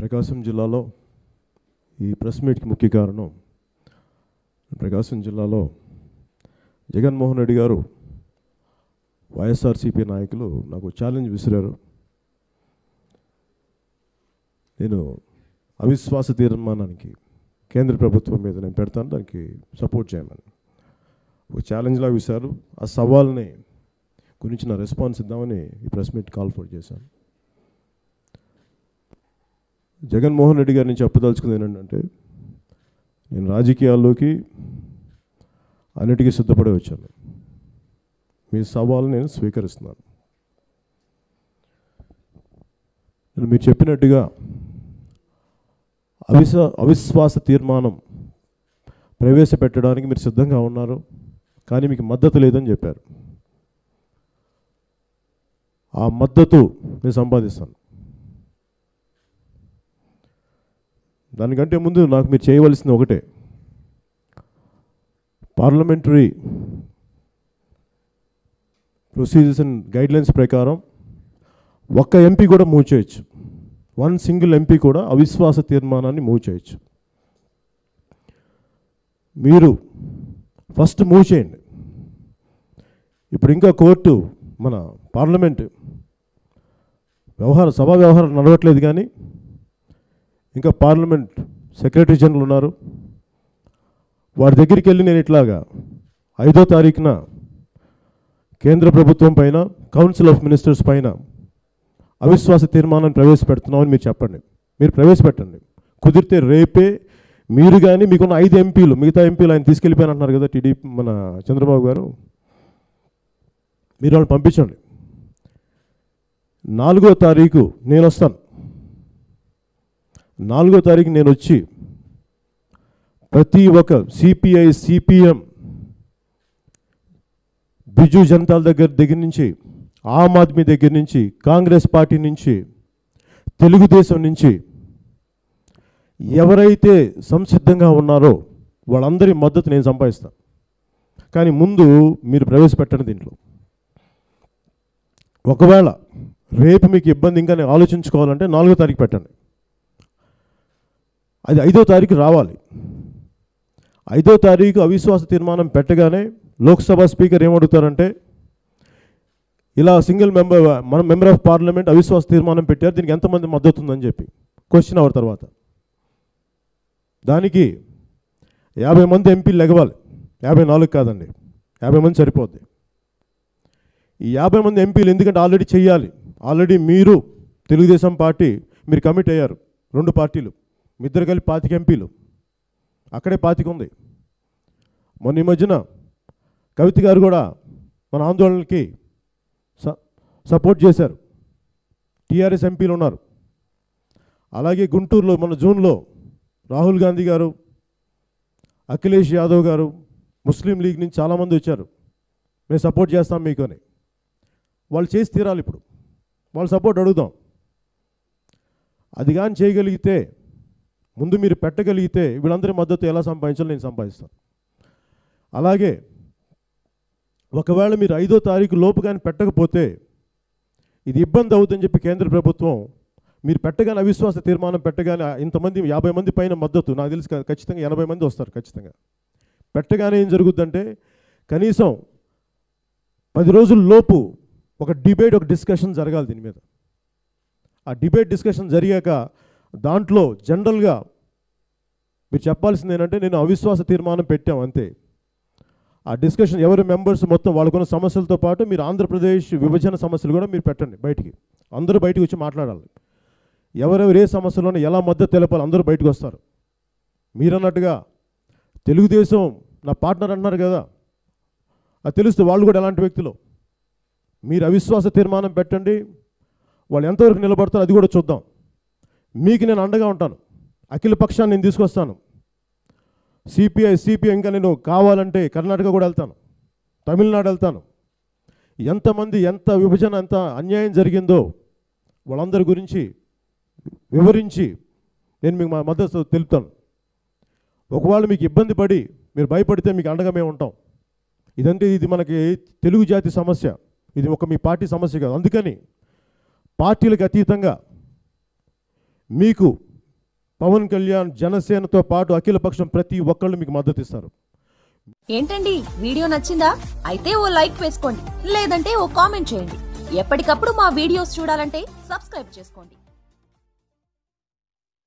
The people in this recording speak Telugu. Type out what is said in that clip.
ప్రకాశం జిల్లాలో ఈ ప్రెస్ మీట్కి ముఖ్య కారణం ప్రకాశం జిల్లాలో జగన్మోహన్ రెడ్డి గారు వైఎస్ఆర్సీపీ నాయకులు నాకు ఛాలెంజ్ విసిరారు నేను అవిశ్వాస తీర్మానానికి కేంద్ర ప్రభుత్వం మీద నేను పెడతాను దానికి సపోర్ట్ చేయమని ఒక ఛాలెంజ్లా విసారు ఆ సవాల్ని గురించి నా రెస్పాన్స్ ఇద్దామని ఈ ప్రెస్ మీట్ కాల్ ఫర్ చేశాను జగన్మోహన్ రెడ్డి గారిని చెప్పదలుచుకుంది ఏంటంటే నేను రాజకీయాల్లోకి అన్నిటికీ సిద్ధపడి వచ్చాను మీ సవాలు నేను స్వీకరిస్తున్నాను నేను మీరు చెప్పినట్టుగా అవిశ్వ అవిశ్వాస తీర్మానం ప్రవేశపెట్టడానికి మీరు సిద్ధంగా ఉన్నారు కానీ మీకు మద్దతు లేదని చెప్పారు ఆ మద్దతు నేను సంపాదిస్తాను దానికంటే ముందు నాకు మీరు చేయవలసింది ఒకటే పార్లమెంటరీ ప్రొసీజర్స్ అండ్ గైడ్లైన్స్ ప్రకారం ఒక్క ఎంపీ కూడా మూవ్ చేయొచ్చు వన్ సింగిల్ ఎంపీ కూడా అవిశ్వాస తీర్మానాన్ని మూవ్ చేయొచ్చు మీరు ఫస్ట్ మూవ్ చేయండి ఇప్పుడు ఇంకా కోర్టు మన పార్లమెంట్ వ్యవహార సభా వ్యవహారం నడవట్లేదు కానీ ఇంకా పార్లమెంట్ సెక్రటరీ జనరల్ ఉన్నారు వారి దగ్గరికి వెళ్ళి నేను ఇట్లాగా ఐదో తారీఖున కేంద్ర ప్రభుత్వం పైన కౌన్సిల్ ఆఫ్ మినిస్టర్స్ పైన అవిశ్వాస తీర్మానాన్ని ప్రవేశపెడుతున్నామని మీరు చెప్పండి మీరు ప్రవేశపెట్టండి కుదిరితే రేపే మీరు కానీ మీకున్న ఐదు ఎంపీలు మిగతా ఎంపీలు ఆయన తీసుకెళ్ళిపోయాను అంటున్నారు కదా టీడీపీ మన చంద్రబాబు గారు మీరు వాళ్ళని పంపించండి నాలుగో తారీఖు నేను వస్తాను నాలుగో తారీఖు నేను వచ్చి ప్రతి ఒక్క సిపిఐ సిపిఎం బిజు జనతాల దగ్గర దగ్గర నుంచి ఆమ్ ఆద్మీ దగ్గర నుంచి కాంగ్రెస్ పార్టీ నుంచి తెలుగుదేశం నుంచి ఎవరైతే సంసిద్ధంగా ఉన్నారో వాళ్ళందరి మద్దతు నేను సంపాదిస్తాను కానీ ముందు మీరు ప్రవేశపెట్టండి దీంట్లో ఒకవేళ రేపు మీకు ఇబ్బంది ఇంకా నేను ఆలోచించుకోవాలంటే నాలుగో తారీఖు పెట్టండి అది ఐదో తారీఖు రావాలి ఐదో తారీఖు అవిశ్వాస తీర్మానం పెట్టగానే లోక్సభ స్పీకర్ ఏమడుగుతారంటే ఇలా సింగిల్ మెంబర్ మన మెంబర్ ఆఫ్ పార్లమెంట్ అవిశ్వాస తీర్మానం పెట్టారు దీనికి ఎంతమంది మద్దతు ఉందని చెప్పి క్వశ్చన్ అవర్ తర్వాత దానికి యాభై మంది ఎంపీలు లెగవాలి యాభై నాలుగు కాదండి యాభై మంది సరిపోద్ది ఈ యాభై మంది ఎంపీలు ఎందుకంటే ఆల్రెడీ చెయ్యాలి ఆల్రెడీ మీరు తెలుగుదేశం పార్టీ మీరు కమిట్ అయ్యారు రెండు పార్టీలు మీ ఇద్దరు కలిపి పాతిక ఎంపీలు అక్కడే పాతిక ఉంది మొన్న ఈ మధ్యన కవిత గారు కూడా మన ఆందోళనకి స సపోర్ట్ చేశారు టీఆర్ఎస్ ఎంపీలు ఉన్నారు అలాగే గుంటూరులో మన జూన్లో రాహుల్ గాంధీ గారు అఖిలేష్ యాదవ్ గారు ముస్లిం లీగ్ నుంచి చాలామంది వచ్చారు మేము సపోర్ట్ చేస్తాం మీకు అని వాళ్ళు చేసి తీరాలి ఇప్పుడు వాళ్ళ సపోర్ట్ అడుగుదాం అది కానీ చేయగలిగితే ముందు మీరు పెట్టగలిగితే వీళ్ళందరి మద్దతు ఎలా సంపాదించాలో నేను సంపాదిస్తాను అలాగే ఒకవేళ మీరు ఐదో తారీఖు లోపు కానీ పెట్టకపోతే ఇది ఇబ్బంది అవుతుందని చెప్పి కేంద్ర ప్రభుత్వం మీరు పెట్టగానే అవిశ్వాస తీర్మానం పెట్టగానే ఇంతమంది యాభై మంది పైన మద్దతు నాకు తెలిసి క- ఖచ్చితంగా ఎనభై మంది వస్తారు ఖచ్చితంగా పెట్టగానే ఏం జరుగుద్దంటే కనీసం పది రోజుల లోపు ఒక డిబేట్ ఒక డిస్కషన్ జరగాలి దీని మీద ఆ డిబేట్ డిస్కషన్ జరిగాక దాంట్లో జనరల్గా మీరు చెప్పాల్సింది ఏంటంటే నేను అవిశ్వాస తీర్మానం పెట్టాం అంతే ఆ డిస్కషన్ ఎవరి మెంబర్స్ మొత్తం వాళ్ళకున్న సమస్యలతో పాటు మీరు ఆంధ్రప్రదేశ్ విభజన సమస్యలు కూడా మీరు పెట్టండి బయటికి అందరూ బయటికి వచ్చి మాట్లాడాలి ఎవరెవరు ఏ సమస్యలోనే ఎలా మద్దతు తెలపాలి అందరూ బయటకు వస్తారు మీరన్నట్టుగా తెలుగుదేశం నా పార్ట్నర్ అన్నారు కదా అది తెలుస్తుంది వాళ్ళు కూడా ఎలాంటి వ్యక్తులు మీరు అవిశ్వాస తీర్మానం పెట్టండి వాళ్ళు ఎంతవరకు నిలబడతారో అది కూడా చూద్దాం మీకు నేను అండగా ఉంటాను అఖిల పక్షాన్ని నేను తీసుకొస్తాను సిపిఐ సిపిఐ ఇంకా నేను కావాలంటే కర్ణాటక కూడా వెళ్తాను తమిళనాడు వెళ్తాను ఎంతమంది ఎంత విభజన ఎంత అన్యాయం జరిగిందో వాళ్ళందరి గురించి వివరించి నేను మీకు మా మద్దతు తెలుపుతాను ఒకవేళ మీకు ఇబ్బంది పడి మీరు భయపడితే మీకు అండగా మేము ఉంటాం ఇదంటే ఇది మనకి తెలుగు జాతి సమస్య ఇది ఒక మీ పార్టీ సమస్య కాదు అందుకని పార్టీలకు అతీతంగా మీకు పవన్ కళ్యాణ్ జనసేనతో పాటు అఖిలపక్షం ప్రతి ఒక్కళ్ళు మీకు మద్దతు ఇస్తారు ఏంటండి వీడియో నచ్చిందా అయితే ఓ లైక్ వేసుకోండి లేదంటే ఓ కామెంట్ చేయండి ఎప్పటికప్పుడు మా వీడియోస్ చూడాలంటే సబ్స్క్రైబ్ చేసుకోండి